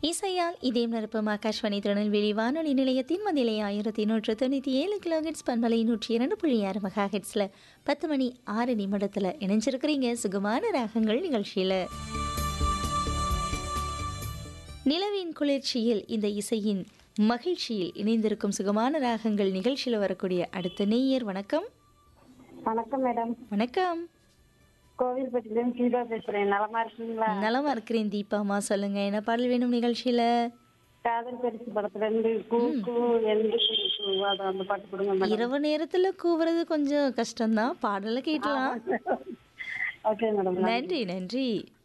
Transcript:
இசையால் இதயம் நிரப்பும் ஆகாஷ்வாணி திருநெல்வேலி வானொலி நிலையத்தின் மதிலை ஆயிரத்தி நூற்று தொண்ணூற்றி ஏழு கிலோஹெட்ஸ் பண்பலை நூற்றி இரண்டு புள்ளி ஆறு மெகா ஹெட்ஸில் பத்து மணி ஆறு நிமிடத்தில் இணைஞ்சிருக்கிறீங்க சுகமான ராகங்கள் நிகழ்ச்சியில் நிலவின் குளிர்ச்சியில் இந்த இசையின் மகிழ்ச்சியில் இணைந்திருக்கும் சுகமான ராகங்கள் நிகழ்ச்சியில் வரக்கூடிய அடுத்த நேயர் வணக்கம் வணக்கம் மேடம் வணக்கம் கோவில்பட்டியிலேருந்து கீதா பேசுறேன் நலமா இருக்கீங்களா நலமா இருக்கிறேன் தீபாமா சொல்லுங்க என்ன பாடல் வேணும் நிகழ்ச்சியில காதல் பரிசு படத்துல இருந்து கூ கூ என்று கூவாத அந்த பாட்டு கொடுங்க மேடம் இரவு நேரத்துல கூவுறது கொஞ்சம் கஷ்டம்தான் பாடலை கேட்கலாம் ஓகே மேடம் நன்றி நன்றி